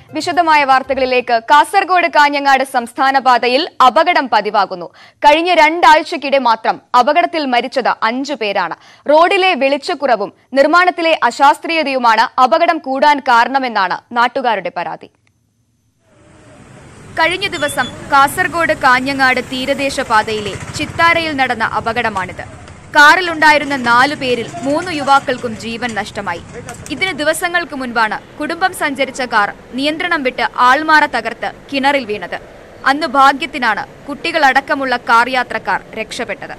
വിശദമായ വാർത്തകളിലേക്ക് കാസർഗോഡ് കാഞ്ഞങ്ങാട് സംസ്ഥാന പാതയിൽ അപകടം പതിവാകുന്നു കഴിഞ്ഞ രണ്ടാഴ്ചക്കിടെ മാത്രം അപകടത്തിൽ മരിച്ചത് അഞ്ചു പേരാണ് റോഡിലെ വെളിച്ചക്കുറവും നിർമ്മാണത്തിലെ അശാസ്ത്രീയതയുമാണ് അപകടം കൂടാൻ കാരണമെന്നാണ് നാട്ടുകാരുടെ പരാതി കഴിഞ്ഞ ദിവസം കാസർഗോഡ് കാഞ്ഞങ്ങാട് തീരദേശ പാതയിലെ ചിത്താരയിൽ നടന്ന അപകടമാണിത് കാറിലുണ്ടായിരുന്ന നാലു പേരിൽ മൂന്ന് യുവാക്കൾക്കും ജീവൻ നഷ്ടമായി ഇതിന് ദിവസങ്ങൾക്ക് മുൻപാണ് കുടുംബം സഞ്ചരിച്ച കാർ നിയന്ത്രണം വിട്ട് ആൾമാറ തകർത്ത് കിണറിൽ വീണത് അന്ന് ഭാഗ്യത്തിനാണ് കുട്ടികളടക്കമുള്ള കാർ യാത്രക്കാർ രക്ഷപ്പെട്ടത്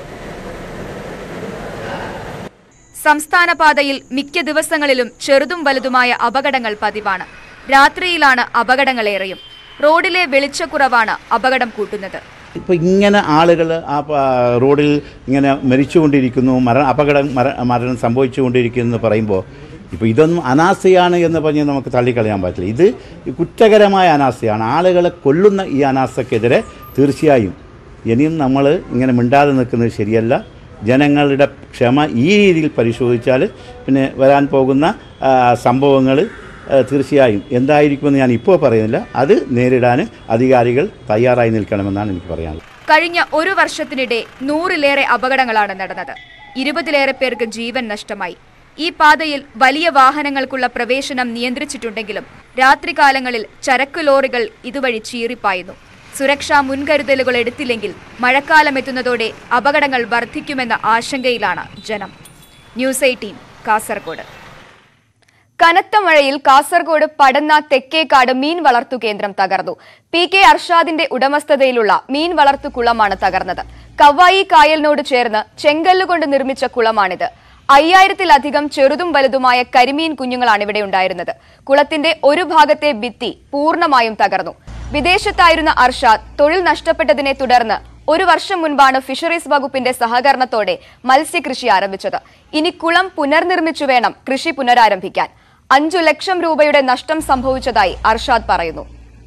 സംസ്ഥാന പാതയിൽ മിക്ക ദിവസങ്ങളിലും ചെറുതും വലുതുമായ അപകടങ്ങൾ പതിവാണ് രാത്രിയിലാണ് അപകടങ്ങളേറെയും റോഡിലെ വെളിച്ചക്കുറവാണ് അപകടം കൂട്ടുന്നത് ഇപ്പോൾ ഇങ്ങനെ ആളുകൾ ആ പ- റോഡിൽ ഇങ്ങനെ മരിച്ചുകൊണ്ടിരിക്കുന്നു മര അപകടം മര മരണം സംഭവിച്ചുകൊണ്ടിരിക്കുന്നു എന്ന് പറയുമ്പോൾ ഇപ്പോൾ ഇതൊന്നും അനാസ്ഥയാണ് എന്ന് പറഞ്ഞ് നമുക്ക് തള്ളിക്കളയാൻ പറ്റില്ല ഇത് കുറ്റകരമായ അനാസ്ഥയാണ് ആളുകളെ കൊല്ലുന്ന ഈ അനാസ്ഥക്കെതിരെ തീർച്ചയായും ഇനിയും നമ്മൾ ഇങ്ങനെ മിണ്ടാതെ നിൽക്കുന്നത് ശരിയല്ല ജനങ്ങളുടെ ക്ഷമ ഈ രീതിയിൽ പരിശോധിച്ചാൽ പിന്നെ വരാൻ പോകുന്ന സംഭവങ്ങൾ തീർച്ചയായും എന്തായിരിക്കുമെന്ന് ഞാൻ ഇപ്പോൾ പറയുന്നില്ല അത് നേരിടാൻ അധികാരികൾ തയ്യാറായി നിൽക്കണമെന്നാണ് എനിക്ക് പറയാനുള്ളത് കഴിഞ്ഞ ഒരു വർഷത്തിനിടെ നൂറിലേറെ അപകടങ്ങളാണ് നടന്നത് ഇരുപതിലേറെ പേർക്ക് ജീവൻ നഷ്ടമായി ഈ പാതയിൽ വലിയ വാഹനങ്ങൾക്കുള്ള പ്രവേശനം നിയന്ത്രിച്ചിട്ടുണ്ടെങ്കിലും രാത്രികാലങ്ങളിൽ ചരക്ക് ലോറികൾ ഇതുവഴി ചീറിപ്പായുന്നു സുരക്ഷാ മുൻകരുതലുകൾ എടുത്തില്ലെങ്കിൽ മഴക്കാലം എത്തുന്നതോടെ അപകടങ്ങൾ വർദ്ധിക്കുമെന്ന ആശങ്കയിലാണ് ജനം ന്യൂസ് എയ്റ്റീൻ കാസർഗോഡ് കനത്ത മഴയിൽ കാസർഗോഡ് പടന്ന തെക്കേക്കാട് മീൻ വളർത്തു കേന്ദ്രം തകർന്നു പി കെ അർഷാദിന്റെ ഉടമസ്ഥതയിലുള്ള മീൻ വളർത്തു കുളമാണ് തകർന്നത് കവായി കായലിനോട് ചേർന്ന് ചെങ്കല്ലുകൊണ്ട് നിർമ്മിച്ച കുളമാണിത് അയ്യായിരത്തിലധികം ചെറുതും വലുതുമായ കരിമീൻ കുഞ്ഞുങ്ങളാണ് ഇവിടെ ഉണ്ടായിരുന്നത് കുളത്തിന്റെ ഒരു ഭാഗത്തെ ഭിത്തി പൂർണ്ണമായും തകർന്നു വിദേശത്തായിരുന്ന അർഷാദ് തൊഴിൽ നഷ്ടപ്പെട്ടതിനെ തുടർന്ന് ഒരു വർഷം മുൻപാണ് ഫിഷറീസ് വകുപ്പിന്റെ സഹകരണത്തോടെ മത്സ്യകൃഷി ആരംഭിച്ചത് ഇനി കുളം പുനർനിർമ്മിച്ചു വേണം കൃഷി പുനരാരംഭിക്കാൻ അഞ്ചു ലക്ഷം രൂപയുടെ നഷ്ടം സംഭവിച്ചതായി അർഷാദ് പറയുന്നു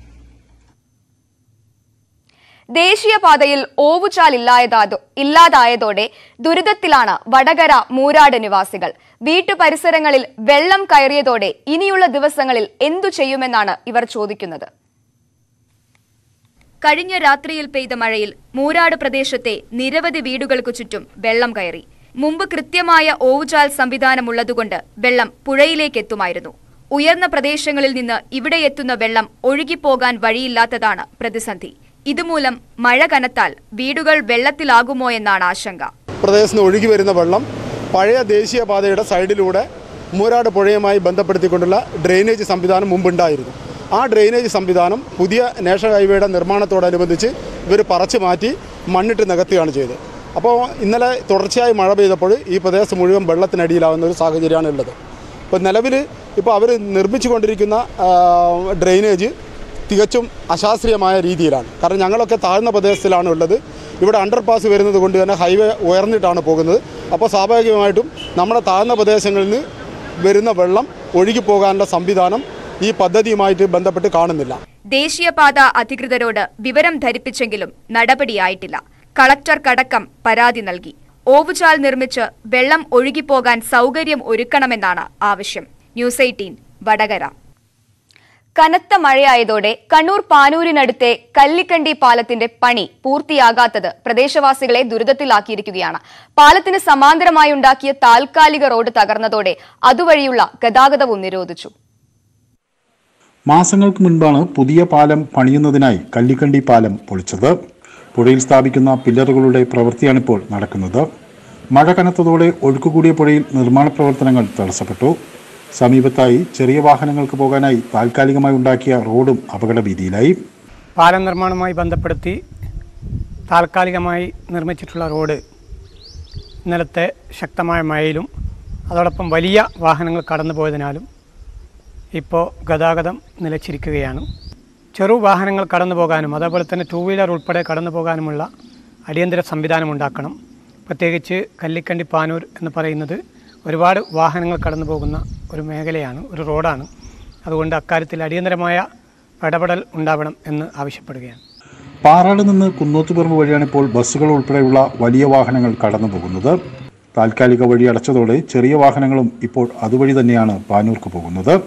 ദേശീയപാതയിൽ ഓവുചാൽ ഇല്ലായതാതോ ഇല്ലാതായതോടെ ദുരിതത്തിലാണ് വടകര മൂരാട് നിവാസികൾ വീട്ടുപരിസരങ്ങളിൽ വെള്ളം കയറിയതോടെ ഇനിയുള്ള ദിവസങ്ങളിൽ എന്തു ചെയ്യുമെന്നാണ് ഇവർ ചോദിക്കുന്നത് കഴിഞ്ഞ രാത്രിയിൽ പെയ്ത മഴയിൽ മൂരാട് പ്രദേശത്തെ നിരവധി വീടുകൾക്കു ചുറ്റും വെള്ളം കയറി മുമ്പ് കൃത്യമായ ഓവുചാൽ സംവിധാനമുള്ളതുകൊണ്ട് വെള്ളം പുഴയിലേക്ക് എത്തുമായിരുന്നു ഉയർന്ന പ്രദേശങ്ങളിൽ നിന്ന് ഇവിടെ എത്തുന്ന വെള്ളം ഒഴുകിപ്പോകാൻ വഴിയില്ലാത്തതാണ് പ്രതിസന്ധി ഇതുമൂലം മഴ കനത്താൽ വീടുകൾ വെള്ളത്തിലാകുമോ എന്നാണ് ആശങ്ക പ്രദേശത്ത് നിന്ന് ഒഴുകി വരുന്ന വെള്ളം പഴയ ദേശീയപാതയുടെ സൈഡിലൂടെ മൂരാട് പുഴയുമായി ബന്ധപ്പെടുത്തിക്കൊണ്ടുള്ള ഡ്രെയിനേജ് സംവിധാനം മുമ്പുണ്ടായിരുന്നു ആ ഡ്രെയിനേജ് സംവിധാനം പുതിയ നാഷണൽ ഹൈവേയുടെ നിർമ്മാണത്തോടനുബന്ധിച്ച് ഇവർ പറിച്ചു മാറ്റി മണ്ണിട്ട് നികത്തുകയാണ് ചെയ്തത് അപ്പോൾ ഇന്നലെ തുടർച്ചയായി മഴ പെയ്തപ്പോൾ ഈ പ്രദേശം മുഴുവൻ വെള്ളത്തിനടിയിലാവുന്ന ഒരു സാഹചര്യമാണ് ഉള്ളത് ഇപ്പോൾ നിലവിൽ ഇപ്പോൾ അവർ നിർമ്മിച്ചുകൊണ്ടിരിക്കുന്ന ആ, ഡ്രെയിനേജ് തികച്ചും അശാസ്ത്രീയമായ രീതിയിലാണ് കാരണം ഞങ്ങളൊക്കെ താഴ്ന്ന പ്രദേശത്തിലാണ് ഉള്ളത് ഇവിടെ അണ്ടർപാസ് വരുന്നത് കൊണ്ട് തന്നെ ഹൈവേ ഉയർന്നിട്ടാണ് പോകുന്നത് അപ്പോൾ സ്വാഭാവികമായിട്ടും നമ്മുടെ താഴ്ന്ന പ്രദേശങ്ങളിൽ നിന്ന് വരുന്ന വെള്ളം ഒഴുകിപ്പോകാനുള്ള സംവിധാനം ഈ പദ്ധതിയുമായിട്ട് ബന്ധപ്പെട്ട് കാണുന്നില്ല ദേശീയപാത അധികൃതരോട് വിവരം ധരിപ്പിച്ചെങ്കിലും നടപടിയായിട്ടില്ല കളക്ടർക്കടക്കം പരാതി നൽകി ഓവുചാൽ നിർമ്മിച്ച് വെള്ളം ഒഴുകിപ്പോകാൻ സൗകര്യം ഒരുക്കണമെന്നാണ് ആവശ്യം ന്യൂസ് എയ്റ്റീൻ വടകര കനത്ത മഴയായതോടെ കണ്ണൂർ പാനൂരിനടുത്തെ കല്ലിക്കണ്ടി പാലത്തിന്റെ പണി പൂർത്തിയാകാത്തത് പ്രദേശവാസികളെ ദുരിതത്തിലാക്കിയിരിക്കുകയാണ് പാലത്തിന് സമാന്തരമായി ഉണ്ടാക്കിയ താൽക്കാലിക റോഡ് തകർന്നതോടെ അതുവഴിയുള്ള ഗതാഗതവും നിരോധിച്ചു മാസങ്ങൾക്ക് മുൻപാണ് പുതിയ പാലം പണിയുന്നതിനായി കല്ലിക്കണ്ടി പാലം പൊളിച്ചത് പുഴയിൽ സ്ഥാപിക്കുന്ന പില്ലറുകളുടെ പ്രവൃത്തിയാണിപ്പോൾ നടക്കുന്നത് മഴ കനത്തതോടെ ഒഴുക്കുകൂടിയ പുഴയിൽ നിർമ്മാണ പ്രവർത്തനങ്ങൾ തടസ്സപ്പെട്ടു സമീപത്തായി ചെറിയ വാഹനങ്ങൾക്ക് പോകാനായി താൽക്കാലികമായി ഉണ്ടാക്കിയ റോഡും അപകടഭീതിയിലായി പാലം നിർമ്മാണവുമായി ബന്ധപ്പെടുത്തി താൽക്കാലികമായി നിർമ്മിച്ചിട്ടുള്ള റോഡ് ഇന്നലത്തെ ശക്തമായ മഴയിലും അതോടൊപ്പം വലിയ വാഹനങ്ങൾ കടന്നു പോയതിനാലും ഇപ്പോൾ ഗതാഗതം നിലച്ചിരിക്കുകയാണ് ചെറു വാഹനങ്ങൾ കടന്നു പോകാനും അതേപോലെ തന്നെ ടൂ വീലർ ഉൾപ്പെടെ കടന്നു പോകാനുമുള്ള അടിയന്തര സംവിധാനം ഉണ്ടാക്കണം പ്രത്യേകിച്ച് കല്ലിക്കണ്ടി പാനൂർ എന്ന് പറയുന്നത് ഒരുപാട് വാഹനങ്ങൾ കടന്നു പോകുന്ന ഒരു മേഖലയാണ് ഒരു റോഡാണ് അതുകൊണ്ട് അക്കാര്യത്തിൽ അടിയന്തരമായ ഇടപെടൽ ഉണ്ടാവണം എന്ന് ആവശ്യപ്പെടുകയാണ് പാറാട് നിന്ന് കുന്നോത്തുപറമ്പ് വഴിയാണ് ഇപ്പോൾ ബസ്സുകൾ ഉൾപ്പെടെയുള്ള വലിയ വാഹനങ്ങൾ കടന്നു പോകുന്നത് താൽക്കാലിക വഴി അടച്ചതോടെ ചെറിയ വാഹനങ്ങളും ഇപ്പോൾ അതുവഴി തന്നെയാണ് പാനൂർക്ക് പോകുന്നത്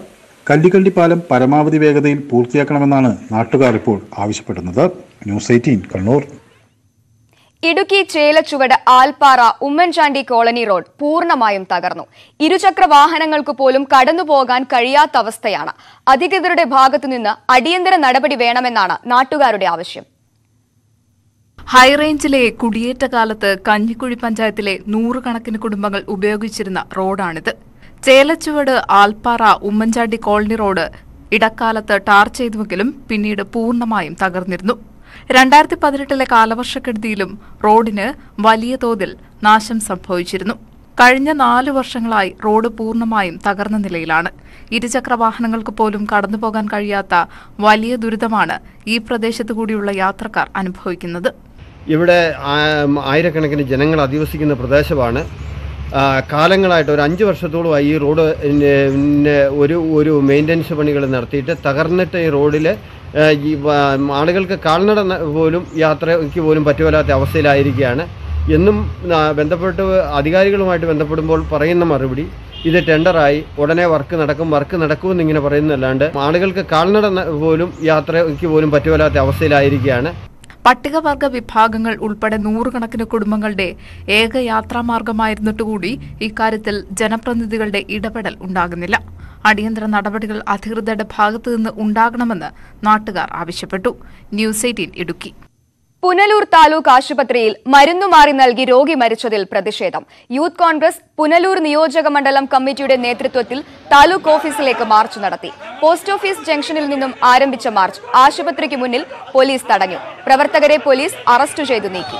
കല്ലിക്കണ്ടി പാലം പരമാവധി വേഗതയിൽ പൂർത്തിയാക്കണമെന്നാണ് നാട്ടുകാർ ഇപ്പോൾ ആവശ്യപ്പെടുന്നത് news eighteen Kannur Idukki Chelachuvadu Alppara Oommen Chandy colony road പൂർണ്ണമായും തകർന്നു ഇരുചക്ര വാഹനങ്ങൾക്ക് പോലും കടന്നുപോകാൻ കഴിയാത്ത അവസ്ഥയാണ് അധികൃതരുടെ ഭാഗത്തുനിന്ന് അടിയന്തര നടപടി വേണമെന്നാണ് നാട്ടുകാരുടെ ആവശ്യം ഹൈറേഞ്ചിലെ കുടിയേറ്റ കാലത്ത് കഞ്ഞിക്കുഴി പഞ്ചായത്തിലെ നൂറുകണക്കിന് കുടുംബങ്ങൾ ഉപയോഗിച്ചിരുന്ന റോഡാണിത് ചേലച്ചുവട് ആൽപ്പാറ ഉമ്മൻചാണ്ടി കോളനി റോഡ് ഇടക്കാലത്ത് ടാർ ചെയ്തുവെങ്കിലും പിന്നീട് പൂർണ്ണമായും തകർന്നിരുന്നു രണ്ടായിരത്തി പതിനെട്ടിലെ കാലവർഷക്കെടുതിയിലും റോഡിന് വലിയ തോതിൽ നാശം സംഭവിച്ചിരുന്നു കഴിഞ്ഞ നാലു വർഷങ്ങളായി റോഡ് പൂർണ്ണമായും തകർന്ന നിലയിലാണ് ഇരുചക്ര വാഹനങ്ങൾക്ക് പോലും കടന്നുപോകാൻ കഴിയാത്ത വലിയ ദുരിതമാണ് ഈ പ്രദേശത്തു കൂടിയുള്ള യാത്രക്കാർ അനുഭവിക്കുന്നത് ഇവിടെ ആ- ആയിരക്കണക്കിന് ജനങ്ങൾ അധിവസിക്കുന്ന പ്രദേശമാണ് ആ, കാലങ്ങളായിട്ട് ഒരു അഞ്ച് വർഷത്തോളമായി ഈ റോഡ് പിന്നെ പിന്നെ ഒരു ഒരു മെയിൻ്റനൻസ് പണികൾ നടത്തിയിട്ട് തകർന്നിട്ട് ഈ റോഡിൽ ഈ വ- ആളുകൾക്ക് കാൽനട ന- പോലും യാത്രയ്ക്ക് പോലും പറ്റുമല്ലാത്ത അവസ്ഥയിലായിരിക്കുകയാണ് എന്നും ആ, ബന്ധപ്പെട്ട് അധികാരികളുമായിട്ട് ബന്ധപ്പെടുമ്പോൾ പറയുന്ന മറുപടി ഇത് ടെൻഡറായി ഉടനെ വർക്ക് നടക്കും വർക്ക് നടക്കുമെന്ന് ഇങ്ങനെ പറയുന്നതല്ലാണ്ട് ആളുകൾക്ക് കാൽനട ന- പോലും യാത്രയ്ക്ക് പോലും പറ്റുമല്ലാത്ത അവസ്ഥയിലായിരിക്കുകയാണ് പട്ടികവർഗ വിഭാഗങ്ങൾ ഉൾപ്പെടെ നൂറുകണക്കിന് കുടുംബങ്ങളുടെ ഏക യാത്രാമാർഗമായിരുന്നിട്ടുകൂടി ഇക്കാര്യത്തിൽ ജനപ്രതിനിധികളുടെ ഇടപെടൽ ഉണ്ടാകുന്നില്ല അടിയന്തര നടപടികൾ അധികൃതരുടെ ഭാഗത്തുനിന്ന് ഉണ്ടാകണമെന്ന് നാട്ടുകാർ ആവശ്യപ്പെട്ടു ന്യൂസ് എയ്റ്റീൻ ഇടുക്കി പുനലൂർ താലൂക്ക് ആശുപത്രിയിൽ മരുന്നു മാറി നൽകി രോഗി മരിച്ചതിൽ പ്രതിഷേധം യൂത്ത് കോൺഗ്രസ് പുനലൂർ നിയോജക മണ്ഡലം കമ്മിറ്റിയുടെ നേതൃത്വത്തിൽ താലൂക്ക് ഓഫീസിലേക്ക് മാർച്ച് നടത്തി പോസ്റ്റ് ഓഫീസ് ജംഗ്ഷനിൽ നിന്നും ആരംഭിച്ച മാർച്ച് ആശുപത്രിക്ക് മുന്നിൽ പോലീസ് തടഞ്ഞു പ്രവർത്തകരെ പോലീസ് അറസ്റ്റ് ചെയ്തു നീക്കി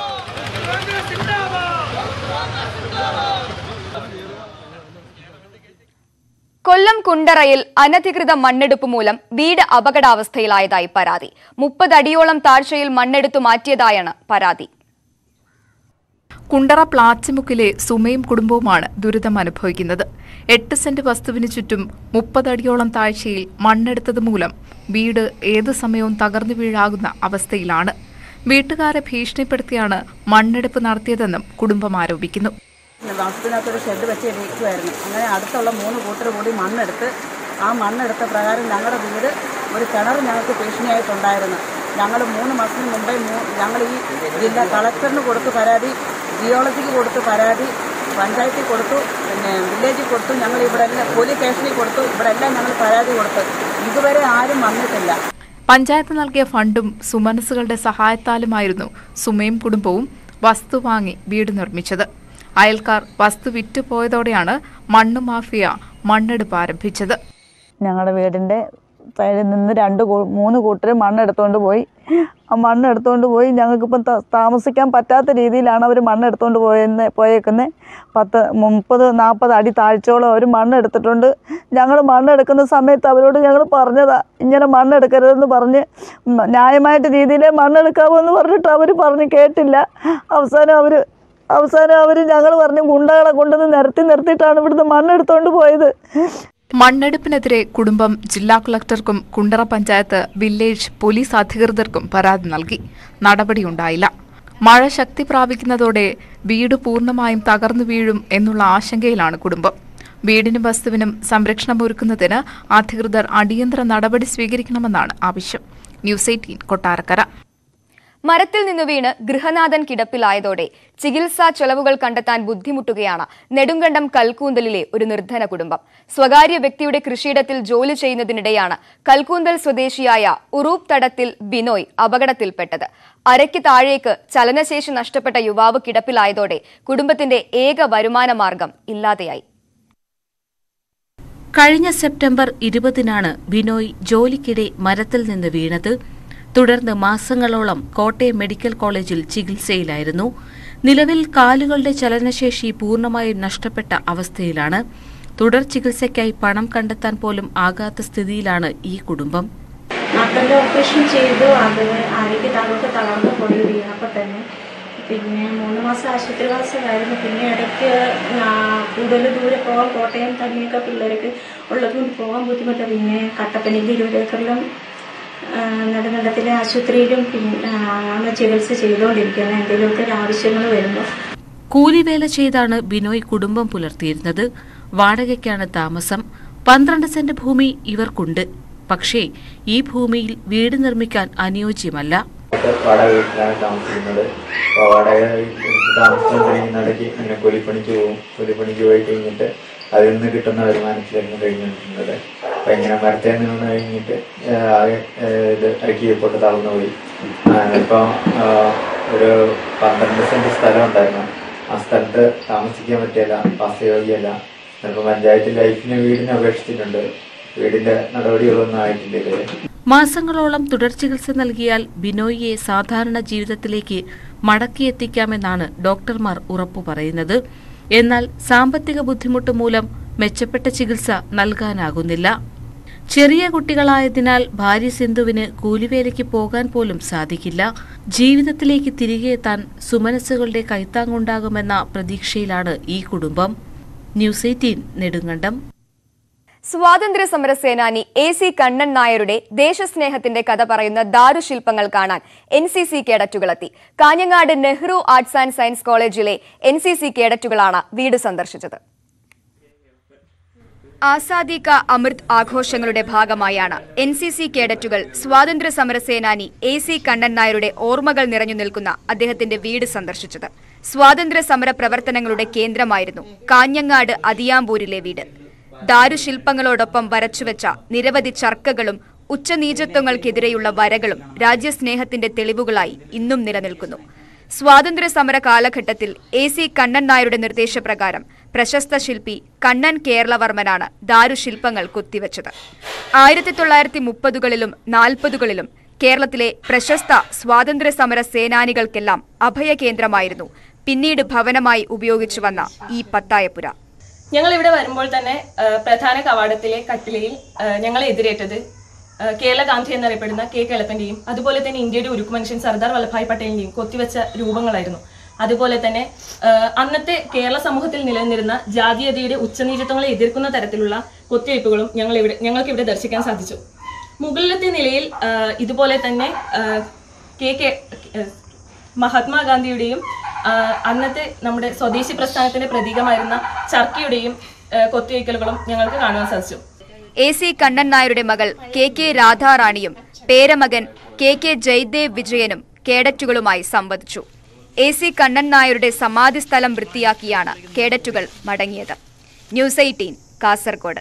കൊല്ലം കുണ്ടറയിൽ അനധികൃത മണ്ണെടുപ്പ് മൂലം വീട് അപകടാവസ്ഥയിലായതായി പരാതി മുപ്പതടിയോളം താഴ്ചയിൽ മണ്ണെടുത്തു മാറ്റിയതായാണ് പരാതി കുണ്ടറ പ്ലാച്ചിമുക്കിലെ സുമയും കുടുംബവുമാണ് ദുരിതം അനുഭവിക്കുന്നത് എട്ട് സെന്റ് വസ്തുവിന് ചുറ്റും മുപ്പതടിയോളം താഴ്ചയിൽ മണ്ണെടുത്തത് മൂലം വീട് ഏതു സമയവും തകർന്നു വീഴാകുന്ന അവസ്ഥയിലാണ് വീട്ടുകാരെ ഭീഷണിപ്പെടുത്തിയാണ് മണ്ണെടുപ്പ് നടത്തിയതെന്നും കുടുംബം ആരോപിക്കുന്നു വസ്തുവിനകത്തൊരു ഷെഡ് വെച്ച് ഇരിക്കുമായിരുന്നു അങ്ങനെ അടുത്തുള്ള മൂന്ന് കൂട്ടർ കൂടി മണ്ണെടുത്ത് ആ മണ്ണെടുത്ത പ്രകാരം ഞങ്ങളുടെ വീട് ഒരു കിണർ ഞങ്ങൾക്ക് ഭീഷണിയായിട്ടുണ്ടായിരുന്നു ഞങ്ങൾ മൂന്ന് മാസത്തിന് മുമ്പേ മൂ ഞങ്ങൾ ഈ ജില്ലാ കളക്ടറിന് കൊടുത്തു പരാതി ജിയോളജിക്ക് കൊടുത്തു പരാതി പഞ്ചായത്തിൽ കൊടുത്തു പിന്നെ വില്ലേജിൽ കൊടുത്തു ഞങ്ങൾ ഇവിടെ എല്ലാം പോലീസ് സ്റ്റേഷനിൽ കൊടുത്തു ഇവിടെ എല്ലാം ഞങ്ങൾ പരാതി കൊടുത്തു ഇതുവരെ ആരും വന്നിട്ടില്ല പഞ്ചായത്ത് നൽകിയ ഫണ്ടും സുമനസുകളുടെ സഹായത്താലുമായിരുന്നു സുമയും കുടുംബവും വസ്തു വാങ്ങി വീട് നിർമ്മിച്ചത് അയൽക്കാർ വസ്തു വിറ്റുപോയതോടെയാണ് മണ്ണ് മാഫിയ മണ്ണെടുപ്പ് ആരംഭിച്ചത് ഞങ്ങളുടെ വീടിൻ്റെ സൈഡിൽ നിന്ന് രണ്ട് കൂ- മൂന്ന് കൂട്ടർ മണ്ണെടുത്തുകൊണ്ട് പോയി ആ മണ്ണെടുത്തുകൊണ്ട് പോയി ഞങ്ങൾക്കിപ്പം ത- താമസിക്കാൻ പറ്റാത്ത രീതിയിലാണ് അവർ മണ്ണെടുത്തുകൊണ്ട് പോയെന്ന് പോയേക്കുന്നത് പത്ത് മുപ്പത് നാൽപ്പത് അടി താഴ്ചയോളം അവർ മണ്ണെടുത്തിട്ടുണ്ട് ഞങ്ങൾ മണ്ണെടുക്കുന്ന സമയത്ത് അവരോട് ഞങ്ങൾ പറഞ്ഞതാ ഇങ്ങനെ മണ്ണെടുക്കരുതെന്ന് പറഞ്ഞ് ഉം, ന്യായമായിട്ട് രീതിയിൽ മണ്ണെടുക്കാവോ എന്ന് പറഞ്ഞിട്ട് അവർ പറഞ്ഞ് കേട്ടില്ല അവസാനം അവർ അവസാനം അവർ ഞങ്ങൾ പറഞ്ഞു ഗുണ്ടകളെ കൊണ്ടുവന്ന് നിരത്തി നിർത്തിയിട്ടാണ് ഇവിടുന്ന് മണ്ണെടുത്തുകൊണ്ട് പോയത് മണ്ണെടുപ്പിനെതിരെ കുടുംബം ജില്ലാ കളക്ടർക്കും കുണ്ടറ പഞ്ചായത്ത് വില്ലേജ് പോലീസ് അധികൃതർക്കും പരാതി നൽകി നടപടിയുണ്ടായില്ല മഴ ശക്തി പ്രാപിക്കുന്നതോടെ വീട് പൂർണ്ണമായും തകർന്നു വീഴും എന്നുള്ള ആശങ്കയിലാണ് കുടുംബം വീടിനും വസ്തുവിനും സംരക്ഷണമൊരുക്കുന്നതിന് അധികൃതർ അടിയന്തര നടപടി സ്വീകരിക്കണമെന്നാണ് ആവശ്യം ന്യൂസ് എയ്റ്റീൻ കൊട്ടാരക്കര മരത്തിൽ നിന്ന് വീണ് ഗൃഹനാഥൻ കിടപ്പിലായതോടെ ചികിത്സാ ചെലവുകൾ കണ്ടെത്താൻ ബുദ്ധിമുട്ടുകയാണ് നെടുങ്കണ്ടം കൽക്കൂന്തലിലെ ഒരു നിർധന കുടുംബം സ്വകാര്യ വ്യക്തിയുടെ കൃഷിയിടത്തിൽ ജോലി ചെയ്യുന്നതിനിടെയാണ് കൽക്കൂന്തൽ സ്വദേശിയായ ഉറൂപ്പ് തടത്തിൽ ബിനോയ് അപകടത്തിൽപ്പെട്ടത് അരയ്ക്ക് താഴേക്ക് ചലനശേഷി നഷ്ടപ്പെട്ട യുവാവ് കിടപ്പിലായതോടെ കുടുംബത്തിന്റെ ഏക വരുമാന മാർഗം ഇല്ലാതെയായി കഴിഞ്ഞ സെപ്റ്റംബർ ഇരുപതിനാണ് ബിനോയ് ജോലിക്കിടെ മരത്തിൽ നിന്ന് വീണത് തുടർന്ന് മാസങ്ങളോളം കോട്ടയം മെഡിക്കൽ കോളേജിൽ ചികിത്സയിലായിരുന്നു നിലവിൽ കാലുകളുടെ ചലനശേഷി പൂർണ്ണമായും നഷ്ടപ്പെട്ട അവസ്ഥയിലാണ് തുടർ ചികിത്സയ്ക്കായി പണം കണ്ടെത്താൻ പോലും ആകാത്ത സ്ഥിതിയിലാണ് ഈ കുടുംബം നട്ടൻ്റെ ഓപ്പറേഷൻ ചെയ്തു അത് അരയ്ക്ക് താഴോട്ട് തളർന്നു പോയി വീണപ്പോൾ തന്നെ പിന്നെ മൂന്ന് മാസം ആശുപത്രിവാസമായിരുന്നു പിന്നെ ഇടയ്ക്ക് കൂടുതൽ ദൂരെ പോകാൻ കോട്ടയം തന്നെയൊക്കെ പിള്ളേർക്ക് ഉള്ളതുകൊണ്ട് പോകാൻ ബുദ്ധിമുട്ടാണ് പിന്നെ കട്ടപ്പനയിൽ ഇരുപത് ഏക്കറിലും ആ, നെടുങ്കണ്ടത്തിലെ ആശുപത്രിയിലും പിന്നെ ആണ് ചികിത്സ ചെയ്തുകൊണ്ടിരിക്കുന്നത് എന്തെങ്കിലുമൊക്കെ ഒരു ആവശ്യങ്ങൾ വരുമ്പോൾ കൂലിവേല ചെയ്താണ് ബിനോയ് കുടുംബം പുലർത്തിയിരുന്നത് വാടകയ്ക്കാണ് താമസം പന്ത്രണ്ട് സെന്റ് ഭൂമി ഇവർക്കുണ്ട് പക്ഷേ ഈ ഭൂമിയിൽ വീട് നിർമ്മിക്കാൻ അനുയോജ്യമല്ല വാടക വീട്ടിലാണ് താമസിക്കുന്നത് അപ്പോൾ വാടക വീട്ടിൽ താമസിച്ചുകൊണ്ടിരിക്കുന്ന ഇടയ്ക്ക് ഇങ്ങനെ കൂലിപ്പണിക്ക് പോകും കൂലിപ്പണിക്ക് പോയി കഴിഞ്ഞിട്ട് അതിൽ നിന്ന് കിട്ടുന്ന വരുമാനത്തിലായിരുന്നു കഴിഞ്ഞിട്ടുള്ളത് അപ്പം ഇങ്ങനെ മരത്തെ നിന്ന് കഴിഞ്ഞിട്ട് ആ, ആകെ ആ, ഇത് ഇറക്കി പൊട്ട് തളർന്നു പോയി ഇപ്പം ഒരു പന്ത്രണ്ട് സെൻറ്റ് സ്ഥലം ഉണ്ടായിരുന്നു ആ സ്ഥലത്ത് താമസിക്കാൻ പറ്റിയല്ല വാസയോഗ്യമല്ല ചിലപ്പോൾ പഞ്ചായത്ത് ലൈഫിന് വീടിന് അപേക്ഷിച്ചിട്ടുണ്ട് വീടിൻ്റെ നടപടികളൊന്നും ആയിട്ടില്ല ഇതുവരെ മാസങ്ങളോളം തുടർ ചികിത്സ നൽകിയാൽ ബിനോയിയെ സാധാരണ ജീവിതത്തിലേക്ക് മടക്കിയെത്തിക്കാമെന്നാണ് ഡോക്ടർമാർ ഉറപ്പു പറയുന്നത് എന്നാൽ സാമ്പത്തിക ബുദ്ധിമുട്ട് മൂലം മെച്ചപ്പെട്ട ചികിത്സ നൽകാനാകുന്നില്ല ചെറിയ കുട്ടികളായതിനാൽ ഭാര്യ സിന്ധുവിന് കൂലിവേലയ്ക്ക് പോകാൻ പോലും സാധിക്കില്ല ജീവിതത്തിലേക്ക് തിരികെ എത്താൻ സുമനസ്സുകളുടെ കൈത്താങ്ങുണ്ടാകുമെന്ന പ്രതീക്ഷയിലാണ് ഈ കുടുംബം ന്യൂസ് എയ്റ്റീൻ നെടുങ്കണ്ടം സ്വാതന്ത്ര്യ സമര സേനാനി എ സി കണ്ണൻ നായരുടെ ദേശസ്നേഹത്തിന്റെ കഥ പറയുന്ന ദാരുശില്പങ്ങൾ കാണാൻ എൻ സി സി കേഡറ്റുകളെത്തി Kanhangad Nehru arts and science കോളേജിലെ എൻ സി സി കേഡറ്റുകളാണ് വീട് സന്ദർശിച്ചത് ആസാദി കാ അമൃത് ആഘോഷങ്ങളുടെ ഭാഗമായാണ് എൻ സി സി കേഡറ്റുകൾ സ്വാതന്ത്ര്യ സമര സേനാനി എ സി കണ്ണൻ നായരുടെ ഓർമ്മകൾ നിറഞ്ഞു നിൽക്കുന്ന അദ്ദേഹത്തിന്റെ വീട് സന്ദർശിച്ചത് സ്വാതന്ത്ര്യ സമര പ്രവർത്തനങ്ങളുടെ കേന്ദ്രമായിരുന്നു കാഞ്ഞങ്ങാട് അതിയാമ്പൂരിലെ വീട് ദാരുശില്പങ്ങളോടൊപ്പം വരച്ചുവെച്ച നിരവധി ചർക്കകളും ഉച്ചനീചത്വങ്ങൾക്കെതിരെയുള്ള വരകളും രാജ്യസ്നേഹത്തിന്റെ തെളിവുകളായി ഇന്നും നിലനിൽക്കുന്നു സ്വാതന്ത്ര്യ സമര കാലഘട്ടത്തിൽ എ സി കണ്ണൻ നായരുടെ നിർദ്ദേശപ്രകാരം പ്രശസ്ത ശില്പി കണ്ണൻ കേരളവർമ്മനാണ് ദാരുശില്പങ്ങൾ കൊത്തിവെച്ചത് ആയിരത്തി തൊള്ളായിരത്തി മുപ്പതുകളിലും നാൽപ്പതുകളിലും കേരളത്തിലെ പ്രശസ്ത സ്വാതന്ത്ര്യ സമര സേനാനികൾക്കെല്ലാം അഭയകേന്ദ്രമായിരുന്നു പിന്നീട് ഭവനമായി ഉപയോഗിച്ചു വന്ന ഈ പത്തായപ്പുര ഞങ്ങൾ ഇവിടെ വരുമ്പോൾ തന്നെ ആ, പ്രധാന കവാടത്തിലെ കട്ടിലയിൽ ആ, ഞങ്ങളെ എതിരേറ്റത് ആ, കേരള ഗാന്ധി എന്നറിയപ്പെടുന്ന കെ കേളപ്പന്റെയും അതുപോലെ തന്നെ ഇന്ത്യയുടെ ഉരുക്കു മനുഷ്യൻ സർദാർ വല്ലഭായ് പട്ടേലിന്റെയും കൊത്തിവെച്ച രൂപങ്ങളായിരുന്നു അതുപോലെ തന്നെ ആ, അന്നത്തെ കേരള സമൂഹത്തിൽ നിലനിന്നിരുന്ന ജാതീയതയുടെ ഉച്ചനീചത്വങ്ങളെ എതിർക്കുന്ന തരത്തിലുള്ള കൊത്തിവയ്പ്പുകളും ഞങ്ങൾ ഇവിടെ ഞങ്ങൾക്ക് ഇവിടെ ദർശിക്കാൻ സാധിച്ചു മുകളിലത്തെ നിലയിൽ ആ, ഇതുപോലെ തന്നെ ആ, കെ കെ മഹാത്മാഗാന്ധിയുടെയും ആ, അന്നത്തെ നമ്മുടെ സ്വദേശി പ്രസ്ഥാനത്തിന്റെ പ്രതീകമായിരുന്ന ചർക്കയുടെയും ആ, കൊത്തിവയ്ക്കലുകളും ഞങ്ങൾക്ക് കാണുവാൻ സാധിച്ചു എ സി കണ്ണൻ നായരുടെ മകൾ കെ കെ രാധാറാണിയും പേരമകൻ കെ കെ ജയ്ദേവ് വിജയനും കേഡറ്റുകളുമായി സംവദിച്ചു എ സി കണ്ണൻ നായരുടെ സമാധി സ്ഥലം വൃത്തിയാക്കിയാണ് കേഡറ്റുകൾ മടങ്ങിയത് ന്യൂസ് എയ്റ്റീൻ കാസർഗോഡ്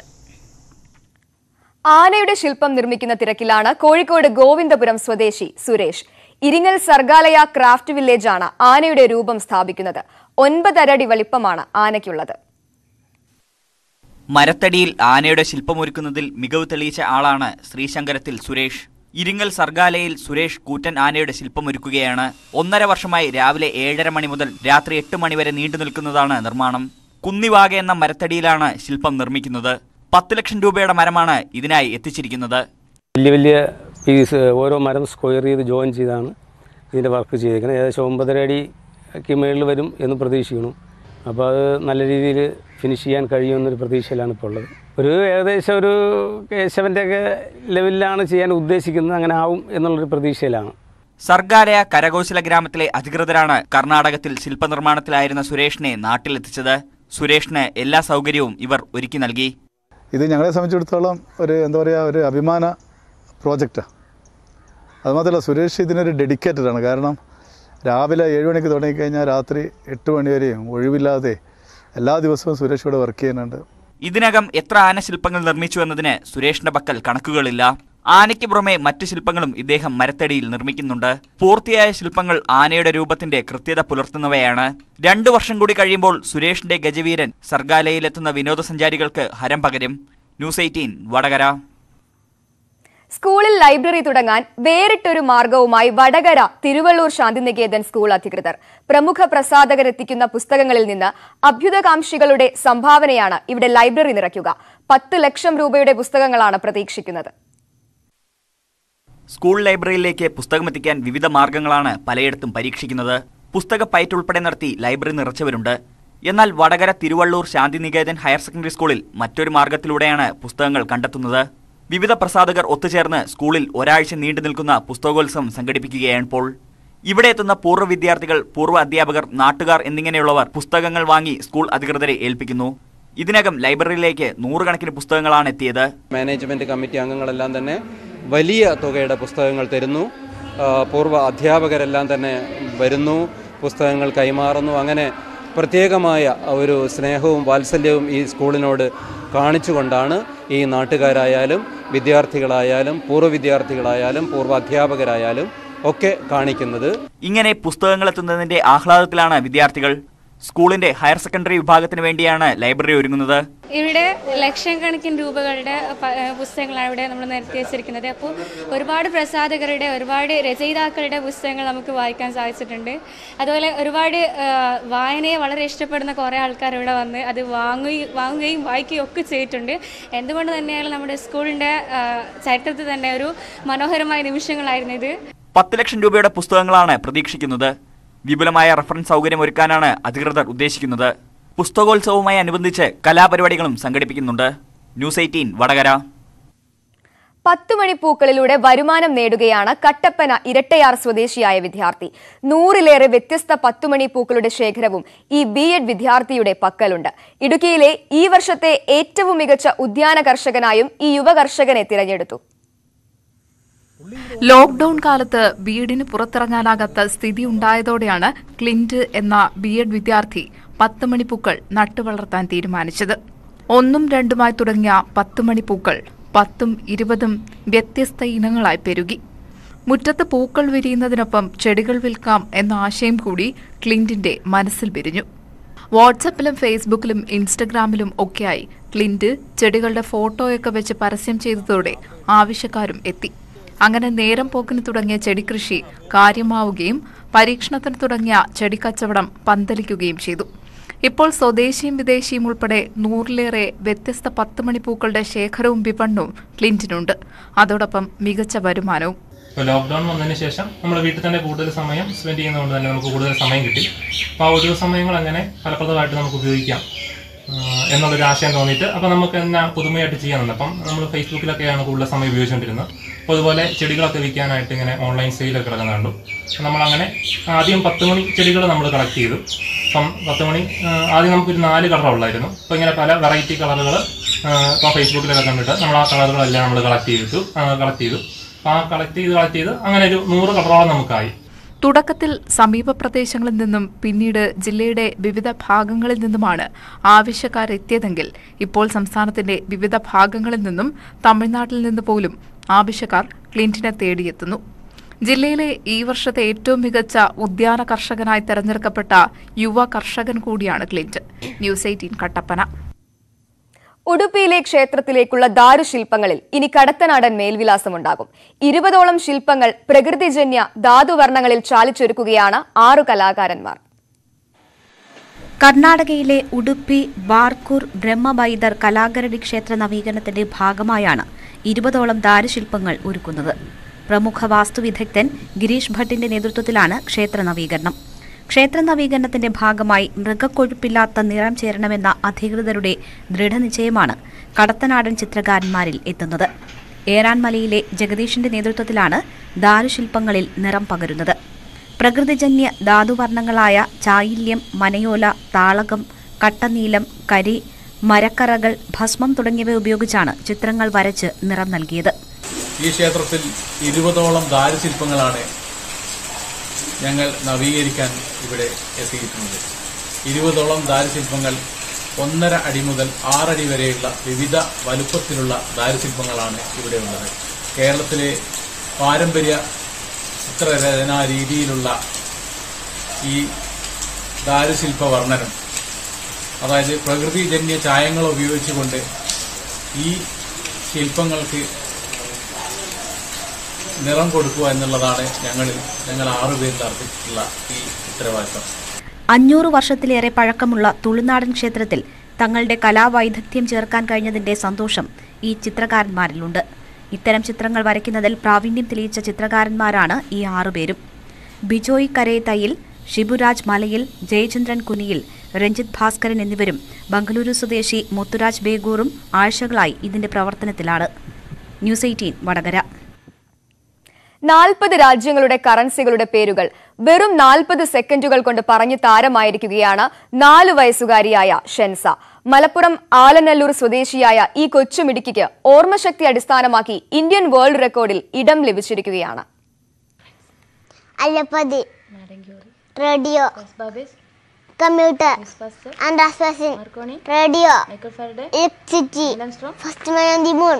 ആനയുടെ ശില്പം നിർമ്മിക്കുന്ന തിരക്കിലാണ് കോഴിക്കോട് ഗോവിന്ദപുരം സ്വദേശി സുരേഷ് ഇരിങ്ങൽ സർഗാലയ ക്രാഫ്റ്റ് വില്ലേജാണ് ആനയുടെ രൂപം സ്ഥാപിക്കുന്നത് ഒൻപതരടി വലിപ്പമാണ് ആനയ്ക്കുള്ളത് മരത്തടിയിൽ ആനയുടെ ശില്പമൊരുക്കുന്നതിൽ മികവ് തെളിയിച്ച ആളാണ് ശ്രീശങ്കരത്തിൽ സുരേഷ് ഇരിങ്ങൽ സർഗാലയിൽ സുരേഷ് കൂറ്റൻ ആനയുടെ ശില്പമൊരുക്കുകയാണ് ഒന്നര വർഷമായി രാവിലെ ഏഴര മണി മുതൽ രാത്രി എട്ട് മണി വരെ നീണ്ടു നിൽക്കുന്നതാണ് നിർമ്മാണം കുന്നിവാക എന്ന മരത്തടിയിലാണ് ശില്പം നിർമ്മിക്കുന്നത് പത്ത് ലക്ഷം രൂപയുടെ മരമാണ് ഇതിനായി എത്തിച്ചിരിക്കുന്നത് വലിയ വലിയ പീസ് ഓരോ മരം സ്ക്വയർ ചെയ്ത് ജോയിൻ ചെയ്താണ് ഇതിൻ്റെ വർക്ക് ചെയ്തേക്കുന്നത് ഏകദേശം ഒമ്പതര അടിക്ക് മേളിൽ വരും എന്ന് പ്രതീക്ഷിക്കുന്നു അപ്പോൾ അത് നല്ല രീതിയിൽ ഫിനിഷ് ചെയ്യാൻ കഴിയുമെന്നൊരു പ്രതീക്ഷയിലാണ് ഇപ്പോൾ ഉള്ളത് ഒരു ഏകദേശം ഒരു കേശവൻ്റെ ഒക്കെ ലെവലിലാണ് ചെയ്യാൻ ഉദ്ദേശിക്കുന്നത് അങ്ങനെ ആവും എന്നുള്ളൊരു പ്രതീക്ഷയിലാണ് സർഗാലയ കരകൗശല ഗ്രാമത്തിലെ അധികൃതരാണ് കർണാടകത്തിൽ ശില്പനിർമ്മാണത്തിലായിരുന്ന സുരേഷിനെ നാട്ടിലെത്തിച്ചത് സുരേഷിന് എല്ലാ സൗകര്യവും ഇവർ ഒരുക്കി നൽകി ഇത് ഞങ്ങളെ സംബന്ധിച്ചിടത്തോളം ഒരു എന്താ പറയുക ഒരു അഭിമാന പ്രോജക്റ്റാണ് അതുമാത്രമല്ല സുരേഷ് ഇതിനൊരു ഡെഡിക്കേറ്റഡ് ആണ് കാരണം രാവിലെ ഏഴ് മണിക്ക് തുടങ്ങിക്കഴിഞ്ഞാൽ രാത്രി എട്ട് മണി വരെയും ഒഴിവില്ലാതെ എല്ലാ ദിവസവും സുരേഷ് ഇവിടെ വർക്ക് ചെയ്യുന്നുണ്ട് ഇതിനകം എത്ര ആന ശില്പങ്ങൾ നിർമ്മിച്ചു എന്നതിന് സുരേഷിന്റെ പക്കൽ കണക്കുകളില്ല ആനയ്ക്ക് പുറമെ മറ്റു ശില്പങ്ങളും ഇദ്ദേഹം മരത്തടിയിൽ നിർമ്മിക്കുന്നുണ്ട് പൂർത്തിയായ ശില്പങ്ങൾ ആനയുടെ രൂപത്തിന്റെ കൃത്യത പുലർത്തുന്നവയാണ് രണ്ടു വർഷം കൂടി കഴിയുമ്പോൾ സുരേഷിന്റെ ഗജവീരൻ സർഗാലയിലെത്തുന്ന വിനോദസഞ്ചാരികൾക്ക് ഹരം പകരും ന്യൂസ് എയ്റ്റീൻ വടകര സ്കൂളിൽ ലൈബ്രറി തുടങ്ങാൻ വേറിട്ടൊരു മാർഗവുമായി വടകര തിരുവള്ളൂർ ശാന്തിനികേതൻ സ്കൂൾ അധികൃതർ പ്രമുഖ പ്രസാധകരെത്തിക്കുന്ന പുസ്തകങ്ങളിൽ നിന്ന് അഭ്യുതകാംക്ഷികളുടെ സംഭാവനയാണ് ഇവിടെ ലൈബ്രറി നിറയ്ക്കുക പത്ത് ലക്ഷം രൂപയുടെ പുസ്തകങ്ങളാണ് പ്രതീക്ഷിക്കുന്നത് സ്കൂൾ ലൈബ്രറിയിലേക്ക് പുസ്തകമെത്തിക്കാൻ വിവിധ മാർഗങ്ങളാണ് പലയിടത്തും പരീക്ഷിക്കുന്നത് പുസ്തക പയറ്റ് ഉൾപ്പെടെ നടത്തി ലൈബ്രറി നിറച്ചവരുണ്ട് എന്നാൽ വടകര തിരുവള്ളൂർ ശാന്തിനികേതൻ ഹയർ സെക്കൻഡറി സ്കൂളിൽ മറ്റൊരു മാർഗത്തിലൂടെയാണ് പുസ്തകങ്ങൾ കണ്ടെത്തുന്നത് വിവിധ പ്രസാധകർ ഒത്തുചേർന്ന് സ്കൂളിൽ ഒരാഴ്ച നീണ്ടു നിൽക്കുന്ന പുസ്തകോത്സവം സംഘടിപ്പിക്കുകയാണിപ്പോൾ ഇവിടെ എത്തുന്ന പൂർവ്വ വിദ്യാർത്ഥികൾ പൂർവ്വ അധ്യാപകർ നാട്ടുകാർ എന്നിങ്ങനെയുള്ളവർ പുസ്തകങ്ങൾ വാങ്ങി സ്കൂൾ അധികൃതരെ ഏൽപ്പിക്കുന്നു ഇതിനകം ലൈബ്രറിയിലേക്ക് നൂറുകണക്കിന് പുസ്തകങ്ങളാണ് എത്തിയത് മാനേജ്മെൻറ്റ് കമ്മിറ്റി അംഗങ്ങളെല്ലാം തന്നെ വലിയ തുകയുടെ പുസ്തകങ്ങൾ തരുന്നു ആ, പൂർവ്വ അധ്യാപകരെല്ലാം തന്നെ വരുന്നു പുസ്തകങ്ങൾ കൈമാറുന്നു അങ്ങനെ പ്രത്യേകമായ ഒരു സ്നേഹവും വാത്സല്യവും ഈ സ്കൂളിനോട് കാണിച്ചുകൊണ്ടാണ് ഈ നാട്ടുകാരായാലും വിദ്യാർത്ഥികളായാലും പൂർവ്വ വിദ്യാർത്ഥികളായാലും പൂർവ്വ അധ്യാപകരായാലും ഒക്കെ കാണിക്കുന്നത് ഇങ്ങനെ പുസ്തകങ്ങൾ എത്തുന്നതിന്റെ ആഹ്ലാദത്തിലാണ് വിദ്യാർത്ഥികൾ സ്കൂളിന്റെ ഹയർ സെക്കൻഡറി വിഭാഗത്തിന് വേണ്ടിയാണ് ലൈബ്രറി ഒരുങ്ങുന്നത് ഇവിടെ ലക്ഷക്കണക്കിന് രൂപകളുടെ പ- ഏഹ് പുസ്തകങ്ങളാണ് ഇവിടെ നമ്മൾ നിരത്തി വെച്ചിരിക്കുന്നത് അപ്പോൾ ഒരുപാട് പ്രസാധകരുടെ ഒരുപാട് രചയിതാക്കളുടെ പുസ്തകങ്ങൾ നമുക്ക് വായിക്കാൻ സാധിച്ചിട്ടുണ്ട് അതുപോലെ ഒരുപാട് ഏഹ് വായനയെ വളരെ ഇഷ്ടപ്പെടുന്ന കുറേ ആൾക്കാർ ഇവിടെ വന്ന് അത് വാങ്ങുകയും വാങ്ങുകയും വായിക്കുകയും ഒക്കെ ചെയ്തിട്ടുണ്ട് എന്തുകൊണ്ട് തന്നെയായാലും നമ്മുടെ സ്കൂളിൻ്റെ ഏഹ് ചരിത്രത്തിൽ തന്നെ ഒരു മനോഹരമായ നിമിഷങ്ങളായിരുന്നു ഇത് പത്ത് ലക്ഷം രൂപയുടെ പുസ്തകങ്ങളാണ് പ്രതീക്ഷിക്കുന്നത് വിപുലമായ റഫറൻസ് സൗകര്യം ഒരുക്കാനാണ് അധികൃതർ ഉദ്ദേശിക്കുന്നത് പുസ്തകോത്സവവുമായി അനുബന്ധിച്ച് കലാപരിപാടികളും സംഘടിപ്പിക്കുന്നുണ്ട് ന്യൂസ് എയ്റ്റീൻ വടകര പത്ത് മണി പൂക്കളിലൂടെ വരുമാനം നേടുകയാണ് കട്ടപ്പന ഇരട്ടയാർ സ്വദേശിയായ വിദ്യാർത്ഥി നൂറിലേറെ വ്യത്യസ്ത പത്തുമണി പൂക്കളുടെ ശേഖരവും ഈ ബി എഡ് വിദ്യാർത്ഥിയുടെ പക്കലുണ്ട് ഇടുക്കിയിലെ ഈ വർഷത്തെ ഏറ്റവും മികച്ച ഉദ്യാന കർഷകനായും ഈ യുവ കർഷകനെ തിരഞ്ഞെടുത്തു ലോക്ക്ഡൌൺ കാലത്ത് ബീഡിന് പുറത്തിറങ്ങാനാകാത്ത സ്ഥിതി ഉണ്ടായതോടെയാണ് ക്ലിന്റ് എന്ന ബി എഡ് വിദ്യാർത്ഥി പത്ത് മണിപ്പൂക്കൾ നട്ടുവളർത്താൻ തീരുമാനിച്ചത് ഒന്നും രണ്ടുമായി തുടങ്ങിയ പത്ത് മണിപ്പൂക്കൾ പത്തും ഇരുപതും വ്യത്യസ്ത ഇനങ്ങളായി പെരുകി മുറ്റത്ത് പൂക്കൾ വിരിയുന്നതിനൊപ്പം ചെടികൾ വിൽക്കാം എന്ന ആശയം കൂടി ക്ലിന്റിന്റെ മനസ്സിൽ വിരിഞ്ഞു വാട്സപ്പിലും ഫേസ്ബുക്കിലും ഇൻസ്റ്റഗ്രാമിലും ഒക്കെയായി ക്ലിന്റ് ചെടികളുടെ ഫോട്ടോയൊക്കെ വെച്ച് പരസ്യം ചെയ്തതോടെ ആവശ്യക്കാരും എത്തി അങ്ങനെ നേരം പോക്കിന് തുടങ്ങിയ ചെടികൃഷി കാര്യമാവുകയും പരീക്ഷണത്തിന് തുടങ്ങിയ ചെടിക്കച്ചവടം പന്തലിക്കുകയും ചെയ്തു ഇപ്പോൾ സ്വദേശിയും വിദേശിയും ഉൾപ്പെടെ നൂറിലേറെ വ്യത്യസ്ത പത്ത് മണിപ്പൂക്കളുടെ ശേഖരവും വിപണവും ക്ലിന്റിനുണ്ട് അതോടൊപ്പം മികച്ച വരുമാനവും ഇപ്പോൾ ലോക്ക്ഡൗൺ വന്നതിന് ശേഷം നമ്മൾ വീട്ടിൽ തന്നെ കൂടുതൽ സമയം സ്പെൻഡ് ചെയ്യുന്നതുകൊണ്ട് തന്നെ നമുക്ക് കൂടുതൽ സമയം കിട്ടി അപ്പോൾ ആ ഒഴിവ് സമയങ്ങൾ അങ്ങനെ ഫലപ്രദമായിട്ട് നമുക്ക് ഉപയോഗിക്കാം ആഹ് എന്നുള്ളൊരു ആശയം തോന്നിയിട്ട് അപ്പോൾ നമുക്ക് എന്നാ പുതുമയായിട്ട് ചെയ്യാനുണ്ട് അപ്പം നമ്മൾ ഫേസ്ബുക്കിലൊക്കെയാണ് കൂടുതൽ സമയം ഉപയോഗിച്ചുകൊണ്ടിരുന്നത് അപ്പോൾ അതുപോലെ ചെടികളൊക്കെ വിൽക്കാനായിട്ട് ഇങ്ങനെ ഓൺലൈൻ സെയിലൊക്കെ കിടക്കുന്നുണ്ട് അപ്പോൾ നമ്മളങ്ങനെ ആദ്യം പത്ത് മണി ചെടികൾ നമ്മൾ കളക്ട് ചെയ്തു അപ്പം പത്ത് മണി ആഹ് ആദ്യം നമുക്കൊരു നാല് കളർ ഉള്ളായിരുന്നു അപ്പോൾ ഇങ്ങനെ പല വെറൈറ്റി കളറുകൾ ഇപ്പോൾ ഫേസ്ബുക്കിലൊക്കെ കണ്ടിട്ട് നമ്മൾ ആ കളറുകളെല്ലാം നമ്മൾ കളക്ട് ചെയ്തിട്ടു കളക്ട് ചെയ്തു അപ്പോൾ ആ കളക്ട് ചെയ്ത് കളക്ട് ചെയ്ത് അങ്ങനെ ഒരു നൂറ് കളറോളം നമുക്കായി തുടക്കത്തിൽ സമീപ പ്രദേശങ്ങളിൽ നിന്നും പിന്നീട് ജില്ലയുടെ വിവിധ ഭാഗങ്ങളിൽ നിന്നുമാണ് ആവശ്യക്കാരെത്തിയതെങ്കിൽ ഇപ്പോൾ സംസ്ഥാനത്തിന്റെ വിവിധ ഭാഗങ്ങളിൽ നിന്നും തമിഴ്നാട്ടിൽ നിന്ന് പോലും ആവശ്യക്കാർ ക്ലിന്റിനെ തേടിയെത്തുന്നു ജില്ലയിലെ ഈ വർഷത്തെ ഏറ്റവും മികച്ച ഉദ്യാന കർഷകനായി തെരഞ്ഞെടുക്കപ്പെട്ട യുവ കർഷകൻ കൂടിയാണ് ക്ലിന്റ് ന്യൂസ് എയ്റ്റീൻ കട്ടപ്പന ഉടുപ്പിയിലെ ക്ഷേത്രത്തിലേക്കുള്ള ദാരുശില്പങ്ങളിൽ ഇനി കടത്തനാടൻ മേൽവിലാസമുണ്ടാകും ഇരുപതോളം ശില്പങ്ങൾ പ്രകൃതിജന്യ ധാതുവർണ്ണങ്ങളിൽ ചാലിച്ചൊരുക്കുകയാണ് ആറു കലാകാരന്മാർ കർണാടകയിലെ ഉടുപ്പി ബാർക്കൂർ ബ്രഹ്മബൈദർ കലാകരടി ക്ഷേത്ര നവീകരണത്തിന്റെ ഭാഗമായാണ് ഇരുപതോളം ദാരുശില്പങ്ങൾ ഒരുക്കുന്നത് പ്രമുഖ വാസ്തുവിദഗ്ധൻ ഗിരീഷ് ഭട്ടിന്റെ നേതൃത്വത്തിലാണ് ക്ഷേത്ര നവീകരണം ക്ഷേത്ര നവീകരണത്തിന്റെ ഭാഗമായി മൃഗക്കൊഴുപ്പില്ലാത്ത നിറം ചേരണമെന്ന അധികൃതരുടെ ദൃഢനിശ്ചയമാണ് കടത്തനാടൻ ചിത്രകാരന്മാരിൽ എത്തുന്നത് ഏറാൻമലയിലെ ജഗദീഷിന്റെ നേതൃത്വത്തിലാണ് ദാരുശില്പങ്ങളിൽ നിറം പകരുന്നത് പ്രകൃതിജന്യ ധാതുവർണ്ണങ്ങളായ ചായില്യം മനയോല താളകം കട്ടനീലം കരി മരക്കറകൾ ഭസ്മം തുടങ്ങിയവ ഉപയോഗിച്ചാണ് ചിത്രങ്ങൾ വരച്ച് നിറം നൽകിയത് ഈ ക്ഷേത്രത്തിൽ ഇരുപതോളം ദാരുശില്പങ്ങളാണ് ഞങ്ങൾ നവീകരിക്കാൻ ഇവിടെ എത്തിയിട്ടുള്ളത് ഇരുപതോളം ദാരുശില്പങ്ങൾ ഒന്നര അടി മുതൽ ആറടി വരെയുള്ള വിവിധ വലുപ്പത്തിലുള്ള ദാരുശില്പങ്ങളാണ് ഇവിടെ ഉള്ളത് കേരളത്തിലെ പാരമ്പര്യ ചിത്രരചനാ രീതിയിലുള്ള ഈ ദാരുശില്പ വർണ്ണനം അതായത് പ്രകൃതിജന്യ ചായങ്ങൾ ഉപയോഗിച്ചുകൊണ്ട് ഈ ശില്പങ്ങൾക്ക് നിറം കൊടുക്കുക എന്നുള്ളതാണ് ഞങ്ങളിൽ ഞങ്ങൾ ആറുപേരിൽ അർപ്പിച്ചിട്ടുള്ള ഈ ഉത്തരവാദിത്തം അഞ്ഞൂറ് വർഷത്തിലേറെ പഴക്കമുള്ള തുളുനാടൻ ക്ഷേത്രത്തിൽ തങ്ങളുടെ കലാവൈദഗ്ധ്യം ചേർക്കാൻ കഴിഞ്ഞതിന്റെ സന്തോഷം ഈ ചിത്രകാരന്മാരിലുണ്ട് ഇത്തരം ചിത്രങ്ങൾ വരയ്ക്കുന്നതിൽ പ്രാവീണ്യം തെളിയിച്ച ചിത്രകാരന്മാരാണ് ഈ ആറുപേരും ബിജോയ് കരേതയിൽ ഷിബുരാജ് മലയിൽ ജയചന്ദ്രൻ കുനിയിൽ രഞ്ജിത്ത് ഭാസ്കരൻ എന്നിവരും ബംഗളൂരു സ്വദേശി മുത്തുരാജ് ബേഗൂറും ആഴ്ചകളായി ഇതിന്റെ പ്രവർത്തനത്തിലാണ് ന്യൂസ് എയ്റ്റീൻ വടകര നാൽപ്പത് രാജ്യങ്ങളുടെ കറൻസികളുടെ പേരുകൾ വെറും നാൽപ്പത് സെക്കൻഡുകൾ കൊണ്ട് പറഞ്ഞു താരമായിരിക്കുകയാണ് നാലു വയസ്സുകാരിയായ ഷെൻസ മലപ്പുറം ആലനല്ലൂർ സ്വദേശിയായ ഈ കൊച്ചുമിടുക്കിക്ക് ഓർമ്മശക്തി അടിസ്ഥാനമാക്കി ഇന്ത്യൻ വേൾഡ് റെക്കോർഡിൽ ഇടം ലഭിച്ചിരിക്കുകയാണ് allopathy radio computer radio electricity first man on the moon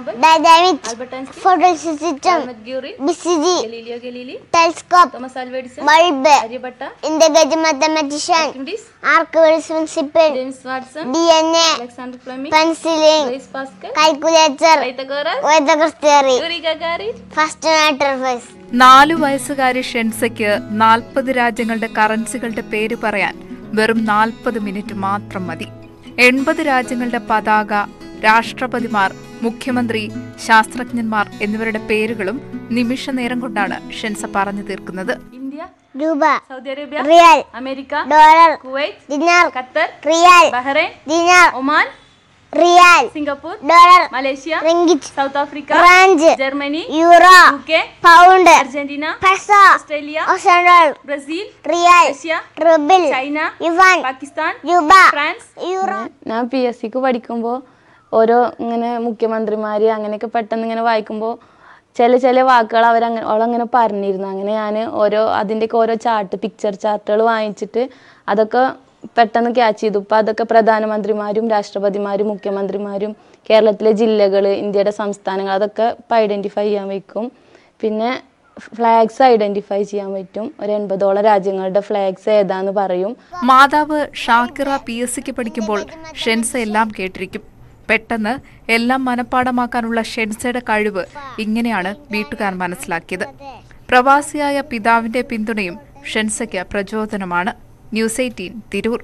dynamic photo system BCG telescope bulb integrated mathematician ആർക്കിവൽസ് പ്രിൻസിപ്പൽ ഡിഎൻഎ പെൻസിലിംഗ് കാൽക്കുലേറ്റർ വൈദ്യകസ് തിയറി ഫസ്റ്റ് ഇന്റർഫേസ് നാലു വയസ്സുകാരി ഷെൻസയ്ക്ക് നാൽപ്പത് രാജ്യങ്ങളുടെ കറൻസികളുടെ പേര് പറയാൻ വെറും നാൽപ്പത് മിനിറ്റ് മാത്രം മതി എൺപത് രാജ്യങ്ങളുടെ പതാക രാഷ്ട്രപതിമാർ മുഖ്യമന്ത്രി ശാസ്ത്രജ്ഞന്മാർ എന്നിവരുടെ പേരുകളും നിമിഷ നേരം കൊണ്ടാണ് ഷെൻസ പറഞ്ഞു തീർക്കുന്നത് രൂപ Saudi Arabia riyal America dollar Kuwait dinar Qatar riyal Bahrain dinar Oman riyal Singapore dollar Malaysia ringgit South Africa France Germany euro UK pound Argentina peso Australia Australia Brazil riyal Russia rouble China yuan Pakistan രൂപ France euro ഞാൻ P S സിക്ക് പഠിക്കുമ്പോൾ ഓരോ ഇങ്ങനെ മുഖ്യമന്ത്രിമാർ അങ്ങനെയൊക്കെ പെട്ടെന്ന് ഇങ്ങനെ വായിക്കുമ്പോൾ ചില ചില വാക്കുകൾ അവരങ്ങനെ അവളങ്ങനെ പറഞ്ഞിരുന്നു അങ്ങനെ ഞാൻ ഓരോ അതിൻ്റെയൊക്കെ ഓരോ ചാർട്ട് പിക്ചർ ചാർട്ടുകൾ വാങ്ങിച്ചിട്ട് അതൊക്കെ പെട്ടെന്ന് ക്യാച്ച് ചെയ്തു ഇപ്പം അതൊക്കെ പ്രധാനമന്ത്രിമാരും രാഷ്ട്രപതിമാരും മുഖ്യമന്ത്രിമാരും കേരളത്തിലെ ജില്ലകൾ ഇന്ത്യയുടെ സംസ്ഥാനങ്ങൾ അതൊക്കെ ഇപ്പം ഐഡൻറ്റിഫൈ ചെയ്യാൻ വയ്ക്കും പിന്നെ ഫ്ലാഗ്സ് ഐഡൻറ്റിഫൈ ചെയ്യാൻ പറ്റും ഒരു എൺപതോളം രാജ്യങ്ങളുടെ ഫ്ലാഗ്സ് ഏതാന്ന് പറയും മാതാവ് ഷാക്കിറ പി എസ് സിക്ക് പഠിക്കുമ്പോൾ ഷെൻസ എല്ലാം കേട്ടിരിക്കും പെട്ടെന്ന് എല്ലാം മനഃപ്പാടമാക്കാനുള്ള ഷെൻസയുടെ കഴിവ് ഇങ്ങനെയാണ് വീട്ടുകാർ മനസ്സിലാക്കിയത് പ്രവാസിയായ പിതാവിന്റെ പിന്തുണയും ഷെൻസയ്ക്ക് പ്രചോദനമാണ് news eighteen Tirur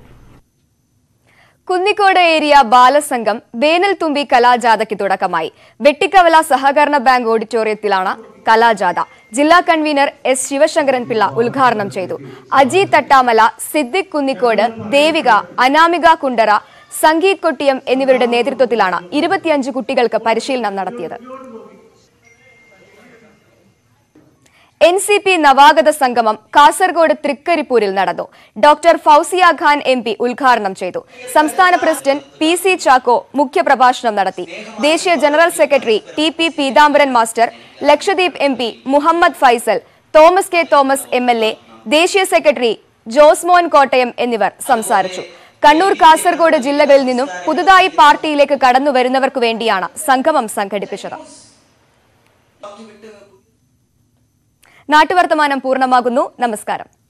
Kunnikode area Balasangham വേനൽ തുമ്പി കലാജാഥയ്ക്ക് തുടക്കമായി വെട്ടിക്കവല സഹകരണ ബാങ്ക് ഓഡിറ്റോറിയത്തിലാണ് കലാജാഥ ജില്ലാ കൺവീനർ എസ് ശിവശങ്കരൻ പിള്ള ഉദ്ഘാടനം ചെയ്തു അജി തട്ടാമല സിദ്ദിഖ് കുന്നിക്കോട് ദേവിക അനാമിക കുണ്ടറ സംഗീത് കൊട്ടിയം എന്നിവരുടെ നേതൃത്വത്തിലാണ് ഇരുപത്തിയഞ്ച് കുട്ടികൾക്ക് പരിശീലനം നടത്തിയത് എൻ സി പി നവാഗത സംഗമം കാസർഗോഡ് തൃക്കരിപ്പൂരിൽ നടന്നു doctor Fauzia Khan M P ഉദ്ഘാടനം ചെയ്തു സംസ്ഥാന പ്രസിഡന്റ് പി സി ചാക്കോ മുഖ്യപ്രഭാഷണം നടത്തി ദേശീയ general secretary T P Peethambaran master Lakshadweep M P Muhammad Faizal Thomas K Thomas M L A ദേശീയ സെക്രട്ടറി ജോസ്മോൻ കോട്ടയം എന്നിവർ സംസാരിച്ചു കണ്ണൂർ കാസർഗോഡ് ജില്ലകളിൽ നിന്നും പുതുതായി പാർട്ടിയിലേക്ക് കടന്നു വരുന്നവർക്കു വേണ്ടിയാണ് സംഗമം സംഘടിപ്പിച്ചത് നാട്ടുവർത്തമാനം പൂർണ്ണമാകുന്നു നമസ്കാരം